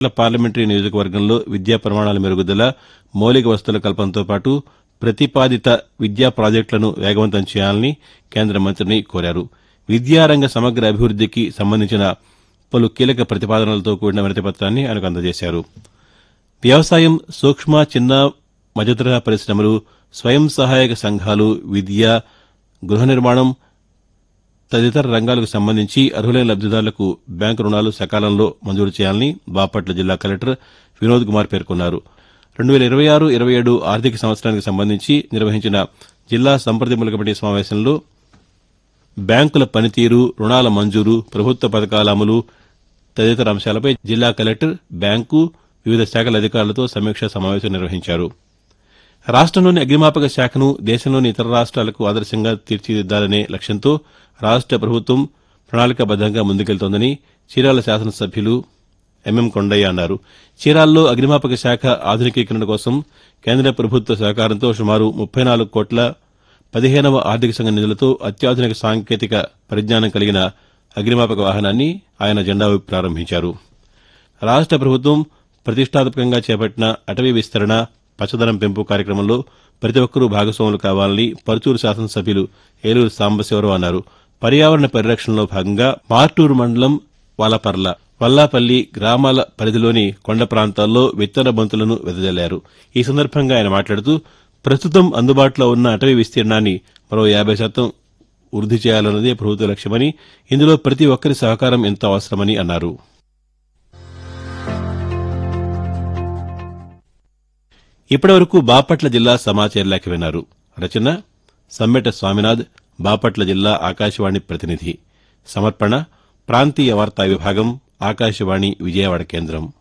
parliamentary నియోజకవర్గంలో విద్యా ప్రమాణాల మెరుగుదల మౌలిక వసతుల కల్పనతో పాటు ప్రతిపాదిత విద్యా ప్రాజెక్టులను వేగవంతం చేయాలని కేంద్ర మంత్రిని కోరారు విద్యారంగ సమగ్ర అభివృద్దికి సంబంధించిన పలు కీలక ప్రతిపాదనలతో కూడిన వినతిపత్రాన్ని ఆయనకు అందజేశారు వ్యవసాయం సూక్ష్మ చిన్న మధ్యతరహా పరిశ్రమలు స్వయం సహాయక సంఘాలు విద్య గృహ నిర్మాణం తదితర రంగాలకు సంబంధించి అర్హులైన లబ్దిదారులకు బ్యాంకు రుణాలు సకాలంలో మంజూరు చేయాలని బాపట్ల జిల్లా కలెక్టర్ వినోద్ కుమార్ పేర్కొన్నారు రెండు వేల ఇరవై ఆరు ఇరవై ఏడు ఆర్థిక సంవత్సరానికి సంబంధించి నిర్వహించిన జిల్లా సంప్రదింపుల కమిటీ సమావేశంలో బ్యాంకుల పనితీరు రుణాల మంజూరు ప్రభుత్వ పథకాల అమలు తదితర అంశాలపై జిల్లా కలెక్టర్ బ్యాంకు వివిధ శాఖల అధికారులతో సమీక్షా సమావేశం నిర్వహించారు రాష్టంలోని అగ్నిమాపక శాఖను దేశంలోని ఇతర రాష్ట్రాలకు ఆదర్శంగా తీర్చిదిద్దాలనే లక్ష్యంతో రాష్ట ప్రభుత్వం ప్రణాళికాబద్దంగా ముందుకెళ్తోందని చీరాల శాసనసభ్యులు ఎంఎం కొండయ్య అన్నారు చీరాల్లో అగ్నిమాపక శాఖ ఆధునికీకరణ కోసం కేంద్ర ప్రభుత్వ సహకారంతో సుమారు ముప్పై నాలుగు కోట్ల పదిహేనవ ఆర్థిక సంఘ నిధులతో అత్యాధునిక సాంకేతిక పరిజ్ఞానం కలిగిన అగ్నిమాపక వాహనాన్ని ఆయన జెండా ఊపి ప్రారంభించారు రాష్ట ప్రభుత్వం ప్రతిష్టాత్మకంగా చేపట్టిన అటవీ విస్తరణ పచ్చదనం పెంపు కార్యక్రమంలో ప్రతి ఒక్కరూ భాగస్వాములు కావాలని పరుచూరు శాసనసభ్యులు ఏలూరు సాంబశివరావు అన్నారు పర్యావరణ పరిరక్షణలో భాగంగా మార్టూరు మండలం వాలపర్ల వల్లాపల్లి గ్రామాల పరిధిలోని కొండ ప్రాంతాల్లో విత్తన బంతులను వెదజల్లారు ఈ సందర్భంగా ఆయన మాట్లాడుతూ ప్రస్తుతం అందుబాటులో ఉన్న అటవీ విస్తీర్ణాన్ని మరో యాభై శాతం వృద్ధి చేయాలన్నదే ప్రభుత్వ లక్ష్యమని ఇందులో ప్రతి ఒక్కరి సహకారం ఎంతో అవసరమని అన్నారు ఇప్పటివరకు బాపట్ల జిల్లా సమాచార లేఖ విన్నారు రచన సమ్మెట స్వామినాథ్ బాపట్ల జిల్లా ఆకాశవాణి ప్రతినిధి సమర్పణ ప్రాంతీయ వార్తా విభాగం ఆకాశవాణి విజయవాడ కేంద్రం